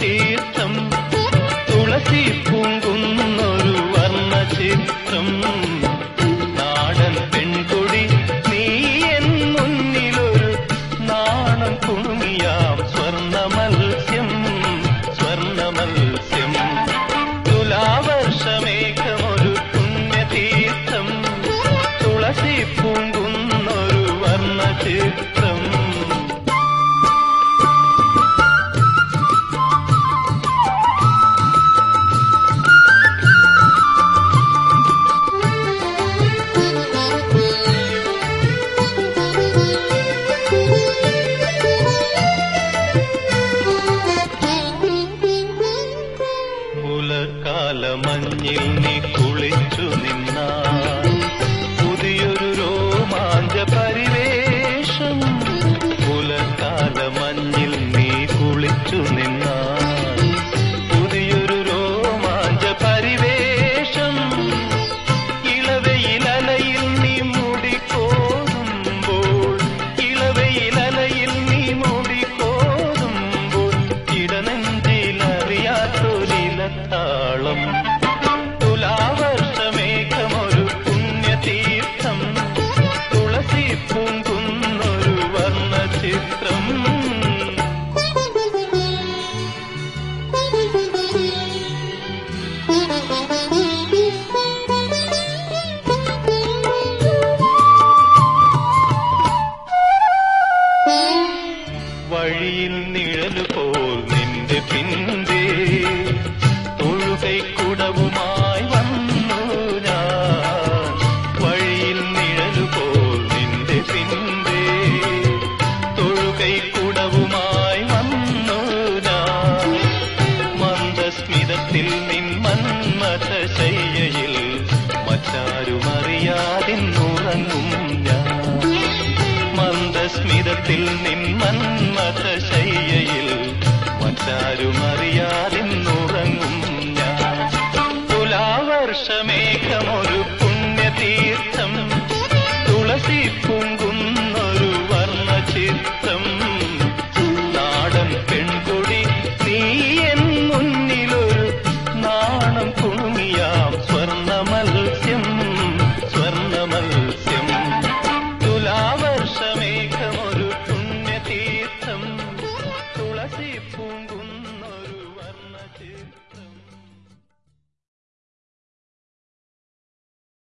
പുണ്യതീർത്ഥം തുളസി പൂങ്കുന്നൊരു വർണ്ണ ചിത്രം നാടൻ പെൺകൊടി നീ എൻ മുന്നിലൊരു നാണം കുണുങ്ങിയാം സ്വർണ്ണ മത്സ്യം സ്വർണ്ണ മത്സ്യം തുലാവർഷമേഘമൊരു പുണ്യതീർത്ഥം തുളസി പൂങ്കുന്നൊരു വർണ്ണ ചിത്രം പുലർക്കാല മഞ്ഞിൽ നീ കുളിച്ചു നിന്നാൽ പുതിയൊരു രോമാഞ്ച പരിവേഷം പുലർക്കാല മഞ്ഞിൽ നീ കുളിച്ചു നിന്നാൽ പുതിയൊരു രോമാഞ്ച പരിവേഷം ഇളവയിലലയിൽ നീ മുടിക്കോതുമ്പോൾ ഇളവയിലലയിൽ നീ മുടിക്കോതുമ്പോൾ ഇടനെഞ്ചിലറിയാത്തൊരിലത്താളം തുലാവർഷമേഘമൊരു പുണ്യതീർത്ഥം തുളസി പൂങ്കുന്നൊരു വർണ്ണ ചിത്രം വഴിയിൽ നിഴല് പോൽ നിന്റെ പിന്തേ തൊഴുകൈ കുടവുമായി വന്നു ഞാൻ വഴിയിൽ നിഴല് പോൽ നിന്റെ പിന്തേ തൊഴുകൈ കുടവുമായി വന്നു ഞാൻ മന്ദസ്മിതത്തിൽ നിൻ മന്മഥ ശയ്യയിൽ മറ്റാരുമറിയാതിന്നുറങ്ങും ഞാൻ മന്ദസ്മിതത്തിൽ നിൻ മന്മഥ ശയ്യയിൽ മറ്റാരുമറിയാതിന്നുറങ്ങും ഞാൻ തുലാവർഷമേഘമൊരു പുണ്യതീർത്ഥം തുളസി പൂങ്കുന്നൊരു വർണ്ണ ചിത്രം നാടൻ പെൺകൊടി നീ എൻ മുന്നിലൊരു നാണം കുണുങ്ങിയാം സ്വർണ്ണ മത്സ്യം സ്വർണ്ണ മത്സ്യം തുലാവർഷമേഘമൊരു പുണ്യതീർത്ഥം തുളസി പൂങ്കു